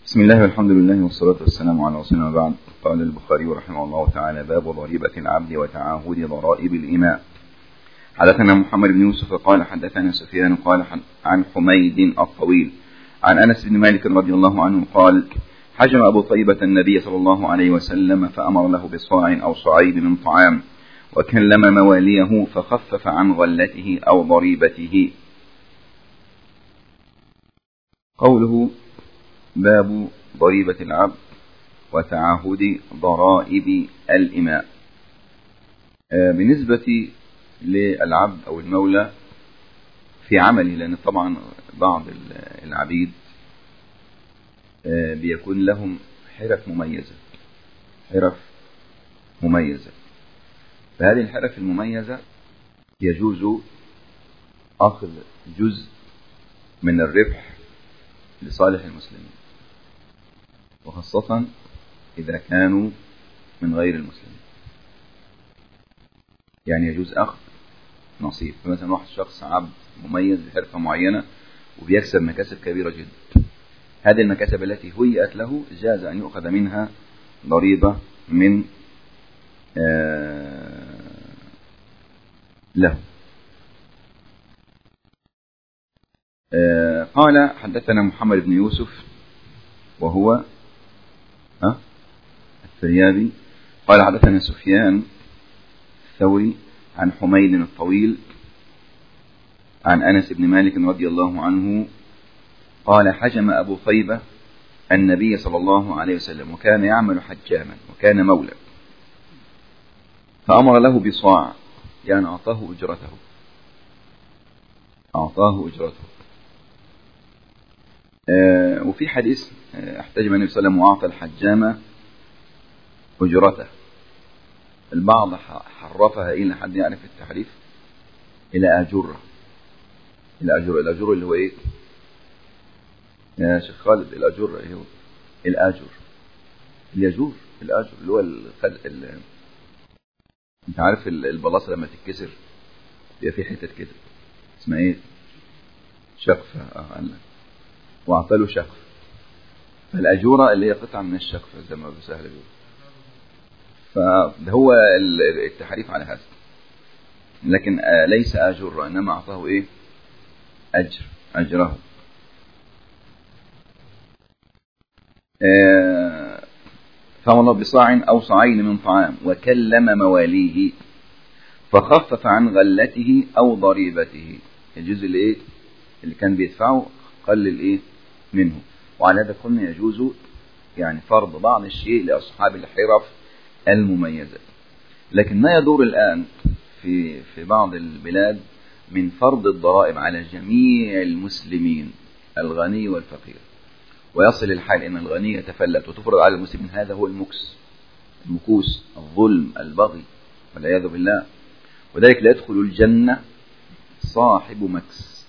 بسم الله والحمد لله والصلاة والسلام على رسول الله بعد قال البخاري رحمه الله تعالى باب ضريبة العبد وتعاهد ضرائب الإماء حدثنا محمد بن يوسف قال حدثنا سفيان قال عن حميد الطويل عن أنس بن مالك رضي الله عنه قال حجم أبو طيبة النبي صلى الله عليه وسلم فأمر له بصاع أو صعيد من طعام وكلم مواليه فخفف عن غلته أو ضريبته قوله باب ضريبة العبد وتعهد ضرائب الإماء بالنسبة للعبد أو المولى في عمله لأن طبعا بعض العبيد بيكون لهم حرف مميزة حرف مميزة فهذه الحرف المميزة يجوز أخذ جزء من الربح لصالح المسلمين وخاصة إذا كانوا من غير المسلمين يعني يجوز أخذ نصيب فمثلا واحد شخص عبد مميز بحرفة معينة وبيكسب مكاسب كبيرة جدا هذه المكاسب التي هيئت له جاز أن يؤخذ منها ضريبة من آه له آه قال حدثنا محمد بن يوسف وهو ها الثريابي قال حدثنا سفيان الثوري عن حميد الطويل عن أنس بن مالك رضي الله عنه قال حجم أبو طيبة النبي صلى الله عليه وسلم وكان يعمل حجاما وكان مولى فأمر له بصاع يعني أعطاه أجرته أعطاه أجرته آه وفي حديث آه احتجم النبي صلى الله عليه وسلم وأعطى الحجام أجرته البعض حرفها إلى حد يعرف التحريف إلى أجرة إلى أجرة الأجرة اللي هو إيه يا شيخ خالد الأجر إيه هو الأجر اليجور الأجر اللي هو الخل... ال... أنت عارف البلاصة لما تتكسر بيبقى في حتت كده اسمها إيه شقفة اه قال لك وأعطى له شقف فالأجورة اللي هي قطعة من الشقفة زي ما بسهل بيقول فده هو التحريف على هذا لكن ليس أجر إنما أعطاه إيه أجر أجره فامر بصاع أو صاعين من طعام وكلم مواليه فخفف عن غلته أو ضريبته الجزء اللي إيه اللي كان بيدفعه قلل إيه منه وعلى هذا قلنا يجوز يعني فرض بعض الشيء لأصحاب الحرف المميزة لكن ما يدور الآن في في بعض البلاد من فرض الضرائب على جميع المسلمين الغني والفقير ويصل الحال أن الغني يتفلت وتفرض على المسلمين هذا هو المكس المكوس الظلم البغي والعياذ بالله وذلك لا يدخل الجنة صاحب مكس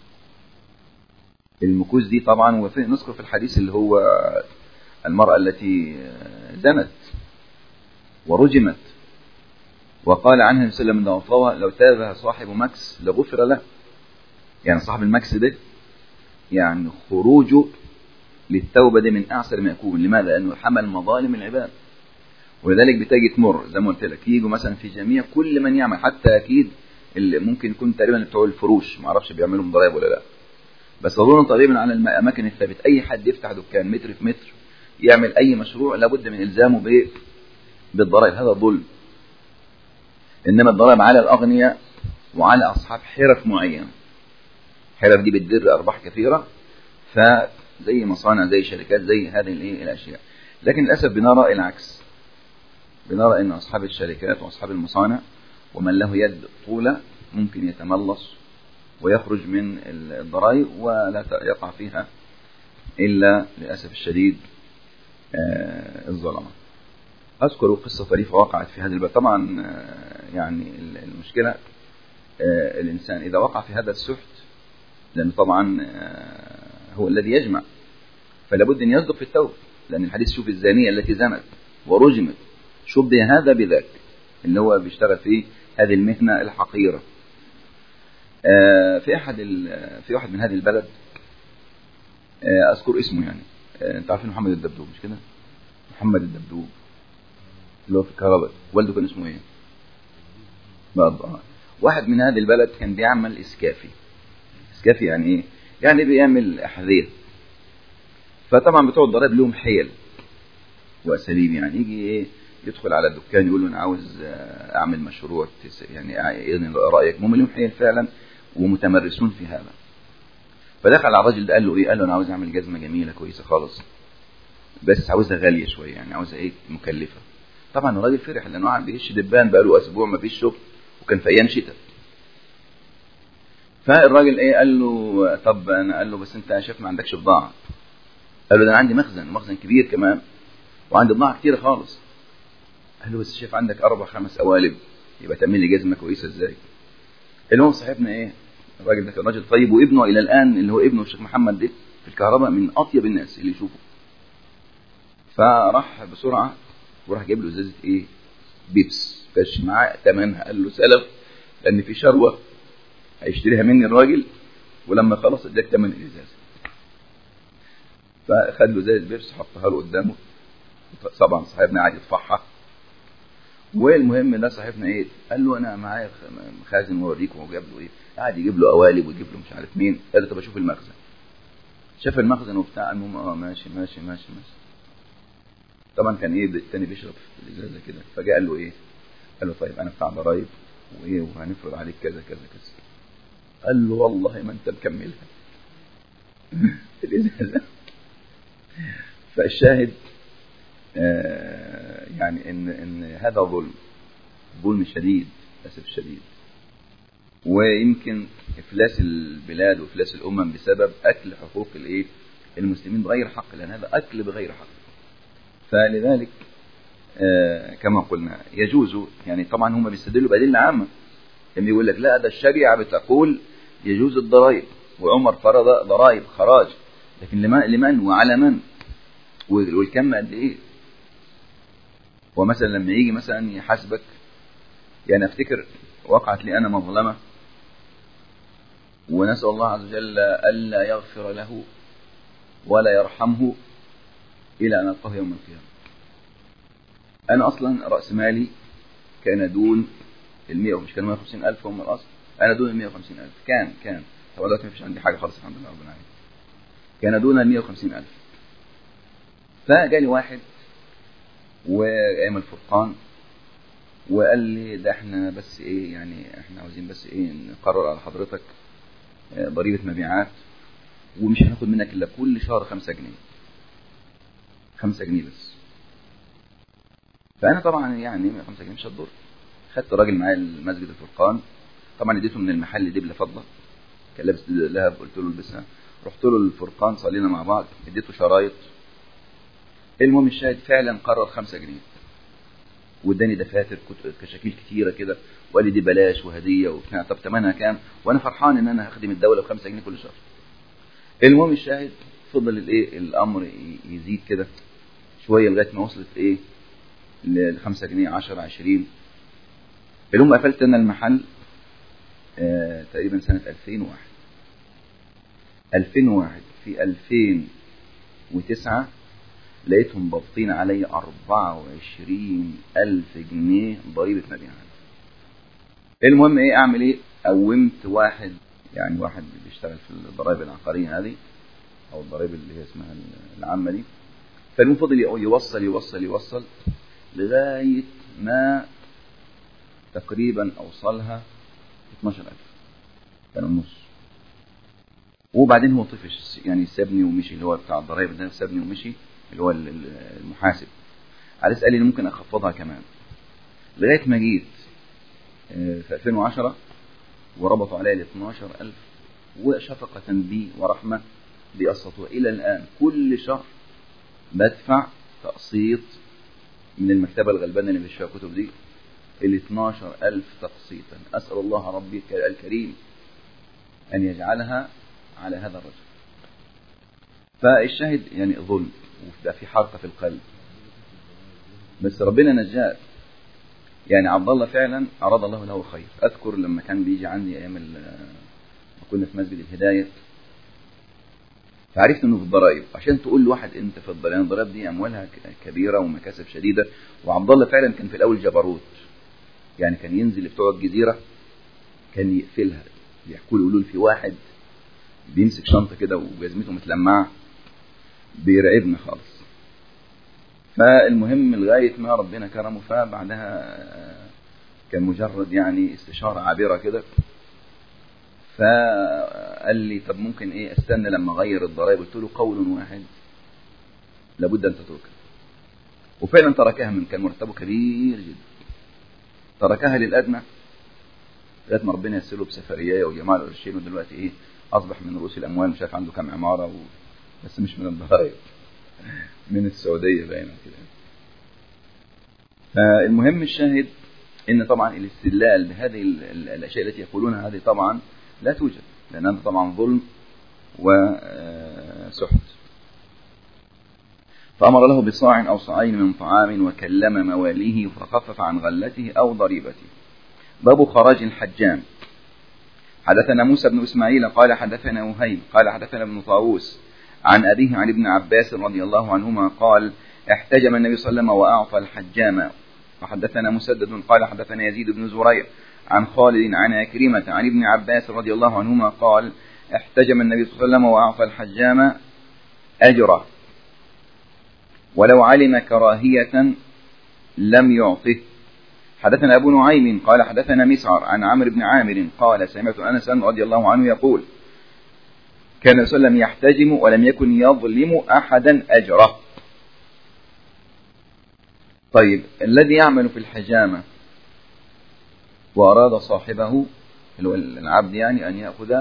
المكوس دي طبعا وفي نذكر في الحديث اللي هو المرأة التي زنت ورجمت وقال عنها النبي صلى الله عليه وسلم لو تاب صاحب مكس لغفر له يعني صاحب المكس ده يعني خروجه للتوبة دي من أعسر ما يكون لماذا؟ لأنه حمل مظالم العباد ولذلك بتجي تمر زي ما قلت لك يجوا مثلا في جميع كل من يعمل حتى أكيد اللي ممكن يكون تقريبا بتوع الفروش ما اعرفش بيعملوا ضرايب ولا لا بس اظن تقريبا على الاماكن الثابته اي حد يفتح دكان متر في متر يعمل اي مشروع لابد من الزامه بايه؟ بالضرائب هذا ظلم انما الضرائب على الاغنياء وعلى اصحاب حرف معينه حرف دي بتدر ارباح كثيره فزي مصانع زي شركات زي هذه الايه الاشياء لكن للاسف بنرى العكس بنرى ان اصحاب الشركات واصحاب المصانع ومن له يد طولة ممكن يتملص ويخرج من الضرائب ولا يقع فيها إلا للأسف الشديد الظلمة أذكر قصة طريفة وقعت في هذا الباب طبعا يعني المشكلة الإنسان إذا وقع في هذا السحت لأنه طبعا هو الذي يجمع فلا بد أن يصدق في التوبة لأن الحديث شوف الزانية التي زنت ورجمت شبه هذا بذاك اللي هو بيشتغل في هذه المهنة الحقيرة في أحد في واحد من هذه البلد أذكر اسمه يعني آه، انت عارفين محمد الدبدوب مش كده محمد الدبدوب اللي هو في الكهرباء والده كان اسمه ايه برضه آه. واحد من هذه البلد كان بيعمل اسكافي اسكافي يعني ايه يعني بيعمل احذيه فطبعا بتوع الضرائب لهم حيل واساليب يعني يجي ايه يدخل على الدكان يقول له انا عاوز آه، اعمل مشروع تس- يعني يعني رايك هم لهم حيل فعلا ومتمرسون في هذا فدخل على الراجل ده قال له ايه قال له انا عاوز اعمل جزمه جميله كويسه خالص بس عاوزها غاليه شويه يعني عاوزها ايه مكلفه طبعا الراجل فرح لانه قاعد بيهش دبان بقاله اسبوع ما فيش شغل وكان في ايام شتاء فالراجل ايه قال له طب انا قال له بس انت يا شيخ ما عندكش بضاعه قال له ده انا عندي مخزن ومخزن كبير كمان وعندي بضاعه كتيره خالص قال له بس شايف عندك اربع خمس قوالب يبقى تعمل لي جزمه كويسه ازاي المهم صاحبنا ايه الراجل ده كان راجل طيب وابنه الى الان اللي هو ابنه الشيخ محمد ده في الكهرباء من اطيب الناس اللي يشوفه فراح بسرعه وراح جايب له ازازه ايه بيبس كاش معاه ثمنها قال له سلف لان في شروه هيشتريها مني الراجل ولما خلص اداك ثمن الازازه فخد له ازازه بيبس حطها له قدامه طبعا صاحبنا قاعد يدفعها والمهم ده صاحبنا ايه قال له انا معايا خ- مخازن واوريك وهو جاب له ايه قاعد يجيب له قوالب ويجيب له مش عارف مين قال له طب اشوف المخزن شاف المخزن وبتاع المهم اه ماشي ماشي ماشي ماشي طبعا كان ايه التاني بيشرب في الازازه كده فجاء قال له ايه قال له طيب انا بتاع ضرايب وايه وهنفرض عليك كذا كذا كذا قال له والله ما انت مكملها الازازه فالشاهد آه، يعني ان ان هذا ظلم ظلم شديد للاسف الشديد ويمكن افلاس البلاد وافلاس الامم بسبب اكل حقوق الايه المسلمين بغير حق لان هذا اكل بغير حق فلذلك آه، كما قلنا يجوز يعني طبعا هم بيستدلوا بادله عامه كان بيقول لك لا ده الشريعه بتقول يجوز الضرائب وعمر فرض ضرائب خراج لكن لمن لمن وعلى من والكم قد ايه ومثلا لما يجي مثلا يحاسبك يعني افتكر وقعت لي انا مظلمه ونسال الله عز وجل الا يغفر له ولا يرحمه الى ان القاه يوم القيامه انا اصلا راس مالي كان دون ال 100 مش كان 150 الف هم الاصل انا دون ال 150 الف كان كان طبعا دلوقتي ما فيش عندي حاجه خالص الحمد لله رب العالمين كان دون ال 150 الف فجالي واحد وايام الفرقان وقال لي ده احنا بس ايه يعني احنا عاوزين بس ايه نقرر على حضرتك آه، ضريبه مبيعات ومش هناخد منك الا كل شهر خمسة جنيه خمسة جنيه بس فانا طبعا يعني خمسة جنيه مش هتضر خدت راجل معايا المسجد الفرقان طبعا اديته من المحل دبله فضه كان لابس لهب قلت له البسها رحت له الفرقان صلينا مع بعض اديته شرايط المهم الشاهد فعلا قرر خمسة جنيه واداني دفاتر كت- كشاكيل كتيره كده وقال لي دي بلاش وهديه وبتاع طب ثمنها كام وانا فرحان ان انا هخدم الدوله بخمسة جنيه كل شهر المهم الشاهد فضل الايه الامر ي- يزيد كده شويه لغايه ما وصلت ايه ل 5 جنيه 10 20 المهم قفلت انا المحل آه تقريبا سنه 2001 2001 في 2009 لقيتهم ضابطين علي 24 ألف جنيه ضريبة مبيعات المهم ايه اعمل ايه قومت واحد يعني واحد بيشتغل في الضرائب العقارية هذه او الضرائب اللي هي اسمها العامة دي فالمهم فضل يوصل يوصل يوصل لغاية ما تقريبا اوصلها 12000 كان النص وبعدين هو طفش يعني سابني ومشي اللي هو بتاع الضرايب ده سابني ومشي اللي هو ال- ال- المحاسب على اسال لي ممكن اخفضها كمان لغايه ما جيت آه، في 2010 وربطوا عليا ال 12000 وشفقة بي ورحمة بيقسطوا إلى الآن كل شهر بدفع تقسيط من المكتبة الغلبانة اللي فيها كتب دي ال 12000 تقسيطا أسأل الله ربي الكريم أن يجعلها على هذا الرجل فالشاهد يعني ظلم وبقى في حرقة في القلب بس ربنا نجاه يعني عبد الله فعلا أراد الله له خير أذكر لما كان بيجي عندي أيام ال- ما كنا في مسجد الهداية فعرفت انه في الضرائب عشان تقول لواحد انت في الضرائب الضرائب دي اموالها ك- كبيره ومكاسب شديده وعبد الله فعلا كان في الاول جبروت يعني كان ينزل بتوع الجزيره كان يقفلها يحكوا له يقولوا في واحد بيمسك شنطه كده وجزمته متلمعه بيرعبنا خالص فالمهم لغايه ما ربنا كرمه فبعدها كان مجرد يعني استشاره عابره كده فقال لي طب ممكن ايه استنى لما اغير الضرائب قلت له قول واحد لابد ان تتركها وفعلا تركها من كان مرتبه كبير جدا تركها للادنى لغايه ما ربنا يسره بسفريه وجماعه القرشين ودلوقتي ايه اصبح من رؤوس الاموال مش عارف عنده كام عماره و... بس مش من الضرائب من السعوديه باينه كده فالمهم الشاهد ان طبعا الاستدلال بهذه ال- ال- الاشياء التي يقولونها هذه طبعا لا توجد لان هذا طبعا ظلم وسحت فامر له بصاع او صاعين من طعام وكلم مواليه فخفف عن غلته او ضريبته باب خراج الحجام حدثنا موسى بن اسماعيل قال حدثنا وهيب قال حدثنا ابن طاووس عن ابيه عن ابن عباس رضي الله عنهما قال احتجم النبي صلى الله عليه وسلم واعطى الحجام وحدثنا مسدد قال حدثنا يزيد بن زريع عن خالد عن عكرمة عن ابن عباس رضي الله عنهما قال احتجم النبي صلى الله عليه وسلم وأعطى الحجام أجره ولو علم كراهية لم يعطه حدثنا أبو نعيم قال حدثنا مسعر عن عمرو بن عامر قال سمعت أنسا رضي الله عنه يقول كان النبي صلى الله عليه وسلم يحتجم ولم يكن يظلم أحدا أجره طيب الذي يعمل في الحجامة وأراد صاحبه اللي هو العبد يعني أن يأخذ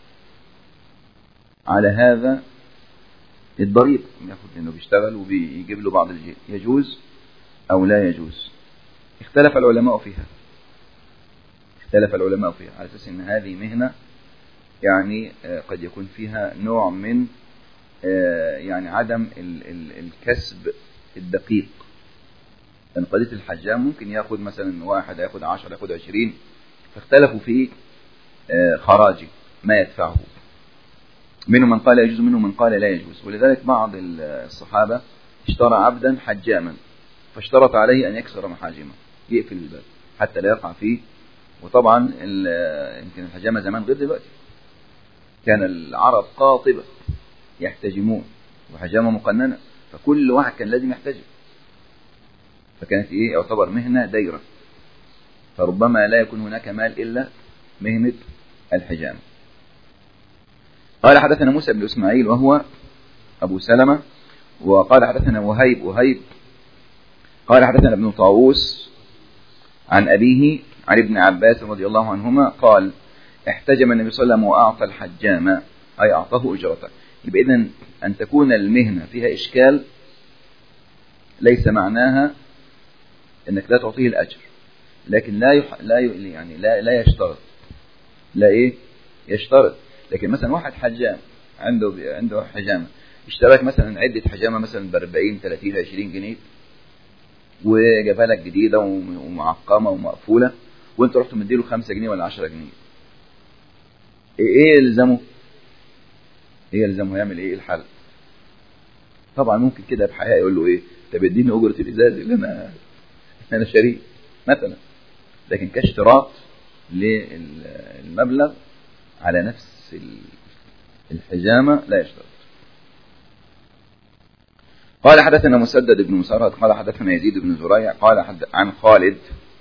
على هذا الضريب ياخذ انه بيشتغل وبيجيب له بعض الجيل يجوز او لا يجوز اختلف العلماء فيها اختلف العلماء فيها على اساس ان هذه مهنه يعني آه، قد يكون فيها نوع من آه، يعني عدم ال- ال- الكسب الدقيق لان قضيه الحجام ممكن ياخذ مثلا واحد ياخذ 10 ياخذ 20 فاختلفوا في آه، خراجه ما يدفعه منهم من قال يجوز منهم من قال لا يجوز ولذلك بعض الصحابة اشترى عبدا حجاما فاشترط عليه أن يكسر محاجمه يقفل الباب حتى لا يقع فيه وطبعا ال- يمكن الحجامة زمان غير دلوقتي كان العرب قاطبة يحتجمون وحجامة مقننة فكل واحد كان لازم يحتجم فكانت ايه يعتبر مهنة دايرة فربما لا يكون هناك مال إلا مهنة الحجامة قال حدثنا موسى بن اسماعيل وهو ابو سلمة وقال حدثنا وهيب وهيب قال حدثنا ابن طاووس عن ابيه عن ابن عباس رضي الله عنهما قال احتجم النبي صلى الله عليه وسلم واعطى الحجام اي اعطاه اجرته يبقى اذا ان تكون المهنه فيها اشكال ليس معناها انك لا تعطيه الاجر لكن لا يح... لا ي... يعني لا لا يشترط لا ايه يشترط لكن مثلا واحد حجام عنده عنده حجامه اشتراك مثلا عده حجامه مثلا ب 40 30 20 جنيه وجابها لك جديده وم- ومعقمه ومقفوله وانت رحت مديله 5 جنيه ولا 10 جنيه ايه ايه يلزمه؟ ايه يلزمه يعمل ايه الحل؟ طبعا ممكن كده بحياء يقول له ايه؟ طب اديني اجره الازاز اللي انا انا شاريه مثلا لكن كاشتراط للمبلغ على نفس ال- الحجامة لا يشترط قال حدثنا مسدد بن مسرهد قال حدثنا يزيد بن زريع قال حد عن خالد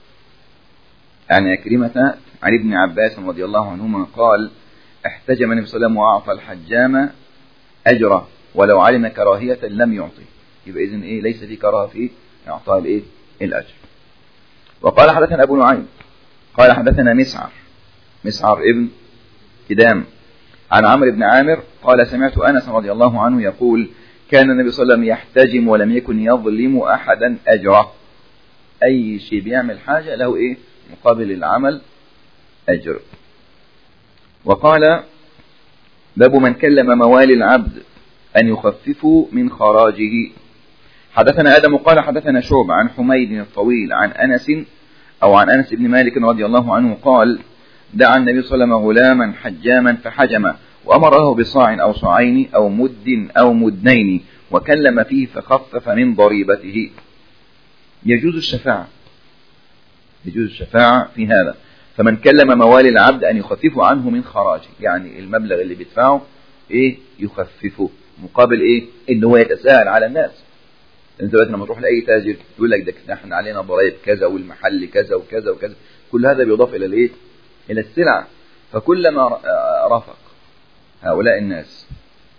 عن عكرمة عن ابن عباس رضي الله عنهما قال احتجم النبي صلى الله عليه وسلم وأعطى الحجام أجره ولو علم كراهية لم يعطي يبقى إذن إيه ليس في كراهة في إعطاء الإيه الأجر وقال حدثنا أبو نعيم قال حدثنا مسعر مسعر ابن كدام عن عمرو بن عامر قال سمعت انس رضي الله عنه يقول كان النبي صلى الله عليه وسلم يحتجم ولم يكن يظلم احدا اجره اي شيء بيعمل حاجه له ايه مقابل العمل اجر وقال باب من كلم موالي العبد ان يخففوا من خراجه حدثنا ادم قال حدثنا شعب عن حميد الطويل عن انس او عن انس بن مالك رضي الله عنه قال دعا النبي صلى الله عليه وسلم غلاما حجاما فحجم وأمره بصاع أو صاعين أو مد أو مدنين وكلم فيه فخفف من ضريبته يجوز الشفاعة يجوز الشفاعة في هذا فمن كلم موالي العبد أن يخففوا عنه من خراجه يعني المبلغ اللي بيدفعه إيه يخففه مقابل إيه إن هو يتساهل على الناس انت دلوقتي لما تروح لاي تاجر يقول لك ده احنا علينا ضرائب كذا والمحل كذا وكذا وكذا كل هذا بيضاف الى الايه الى السلعه فكلما رفق هؤلاء الناس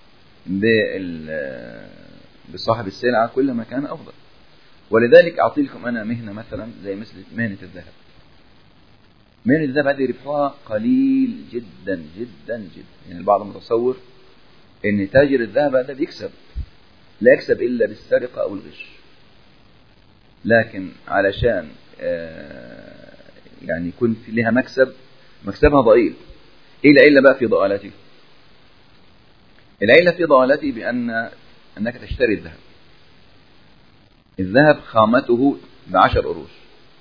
بصاحب السلعه كلما كان افضل ولذلك اعطي لكم انا مهنه مثلا زي مثل مهنه الذهب مهنه الذهب هذه ربحها قليل جدا جدا جدا يعني البعض متصور ان تاجر الذهب هذا بيكسب لا يكسب إلا بالسرقة أو الغش لكن علشان يعني يكون في لها مكسب مكسبها ضئيل إيه العلة بقى في ضلالته العلة في ضلالته بأن أنك تشتري الذهب الذهب خامته بعشر قروش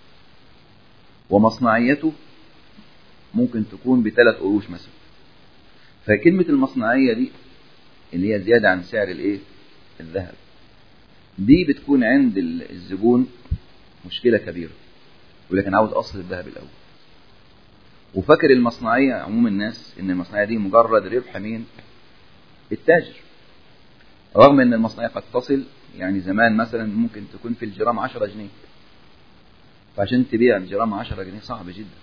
ومصنعيته ممكن تكون بثلاث قروش مثلا فكلمة المصنعية دي اللي هي زيادة عن سعر الايه الذهب دي بتكون عند الزبون مشكلة كبيرة يقول لك أنا عاوز أصل الذهب الأول وفاكر المصنعية عموم الناس إن المصنعية دي مجرد ربح مين التاجر رغم إن المصنعية قد تصل يعني زمان مثلا ممكن تكون في الجرام 10 جنيه فعشان تبيع الجرام 10 جنيه صعب جدا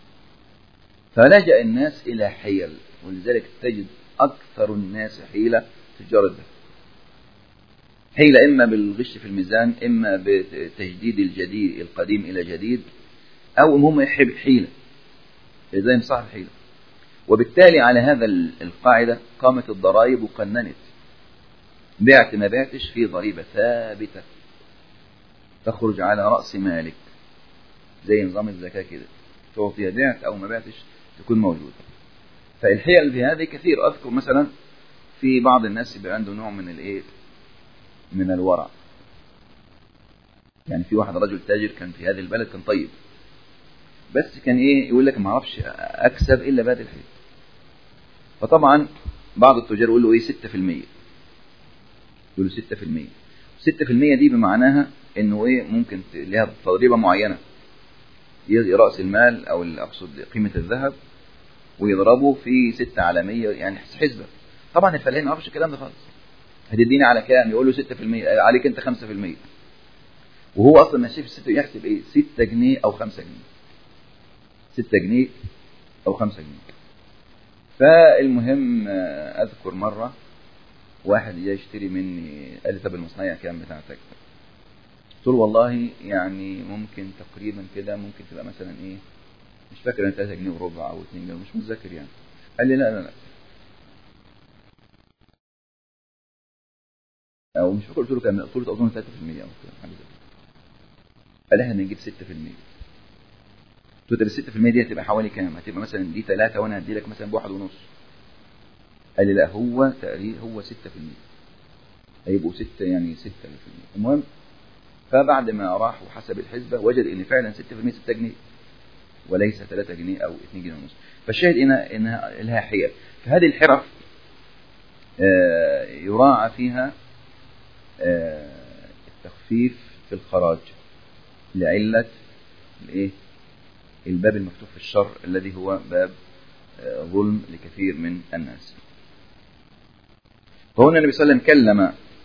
فلجأ الناس إلى حيل ولذلك تجد أكثر الناس حيلة تجار الذهب حيلة إما بالغش في الميزان إما بتجديد الجديد القديم إلى جديد أو إن هم يحب حيلة زي صاحب حيلة وبالتالي على هذا القاعدة قامت الضرائب وقننت بعت ما بعتش في ضريبة ثابتة تخرج على رأس مالك زي نظام الزكاة كده تعطي بعت أو ما بعتش تكون موجودة فالحيل في هذه كثير أذكر مثلا في بعض الناس يبقى عنده نوع من الايه من الورع يعني في واحد رجل تاجر كان في هذه البلد كان طيب بس كان ايه يقول لك ما اعرفش اكسب الا بهذه الحيل فطبعا بعض التجار يقول له ايه 6% يقول له 6% 6% دي بمعناها انه ايه ممكن لها تضريبه معينه راس المال او اقصد قيمه الذهب ويضربه في 6 على 100 يعني حسبه طبعا الفلاحين ما يعرفش الكلام ده خالص هتديني على كام يقول له 6% عليك انت 5% وهو اصلا ماشي في الستة يحسب ايه 6 جنيه او 5 جنيه 6 جنيه او 5 جنيه فالمهم اذكر مرة واحد جاي يشتري مني قال لي طب المصنعية كام بتاعتك قلت له والله يعني ممكن تقريبا كده ممكن تبقى مثلا ايه مش فاكر ان 3 جنيه وربع او 2 جنيه مش متذكر يعني قال لي لا لا لا او مش فاكر قلت له كام قلت له اظن 3% او حاجه زي قال احنا بنجيب 6% قلت له ال 6% دي هتبقى حوالي كام؟ هتبقى مثلا دي 3 وانا هدي لك مثلا بواحد ونص قال لي لا هو تقريبا هو 6% هيبقوا 6 يعني 6 المهم فبعد ما راح وحسب الحسبة وجد ان فعلا 6% 6 جنيه وليس 3 جنيه او 2 جنيه ونص فالشاهد انها انها لها حيل فهذه الحرف يراعى فيها التخفيف في الخراج لعلة الايه الباب المفتوح في الشر الذي هو باب ظلم لكثير من الناس فهنا النبي صلى الله عليه وسلم كلم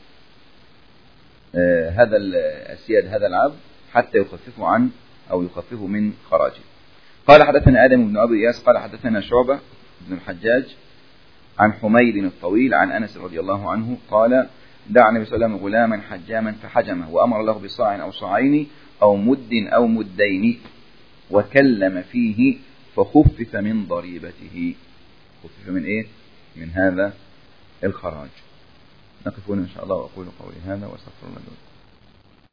هذا السياد هذا العبد حتى يخففه عن او يخففه من خراجه قال حدثنا ادم بن ابي اياس قال حدثنا شعبه بن الحجاج عن حميد الطويل عن انس رضي الله عنه قال دعا النبي صلى الله عليه وسلم غلاما حجاما فحجمه وامر له بصاع او صاعين او مد او مدين وكلم فيه فخفف من ضريبته خفف من ايه من هذا الخراج نقف هنا ان شاء الله واقول قولي هذا واستغفر الله لكم